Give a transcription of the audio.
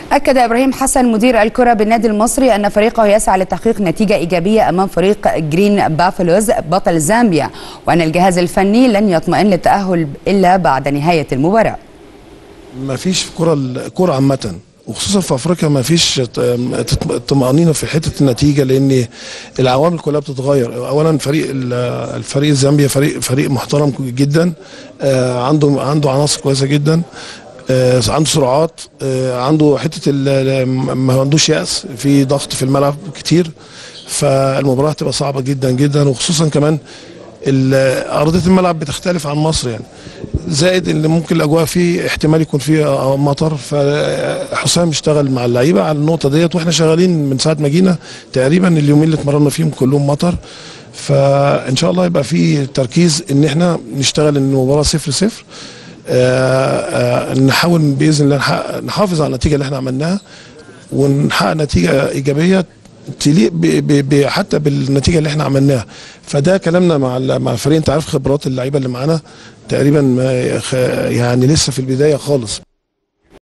أكد إبراهيم حسن مدير الكرة بالنادي المصري أن فريقه يسعى لتحقيق نتيجة إيجابية أمام فريق جرين بافلوز بطل زامبيا وأن الجهاز الفني لن يطمئن للتأهل إلا بعد نهاية المباراة ما فيش في كرة الكرة عامة وخصوصا في افريقيا ما فيش طمانينه في حته النتيجه لان العوامل كلها بتتغير اولا فريق الفريق الزامبيا فريق فريق محترم جدا عنده عنده عناصر كويسه جدا عنده سرعات عنده حته ما عندوش يأس في ضغط في الملعب كتير فالمباراه هتبقى صعبه جدا جدا وخصوصا كمان ارضيه الملعب بتختلف عن مصر يعني زائد ان ممكن الاجواء فيه احتمال يكون فيه مطر فحسام اشتغل مع اللعيبه على النقطه ديت واحنا شغالين من ساعه ما جينا تقريبا اليومين اللي اتمرنا فيهم كلهم مطر فان شاء الله يبقى في تركيز ان احنا نشتغل ان المباراه صفر صفر آآ آآ نحاول باذن الله نحافظ على النتيجه اللي احنا عملناها ونحقق نتيجه ايجابيه تليق حتى بالنتيجه اللي احنا عملناها فده كلامنا مع مع الفريق انت عارف خبرات اللعيبه اللي معانا تقريبا يعني لسه في البدايه خالص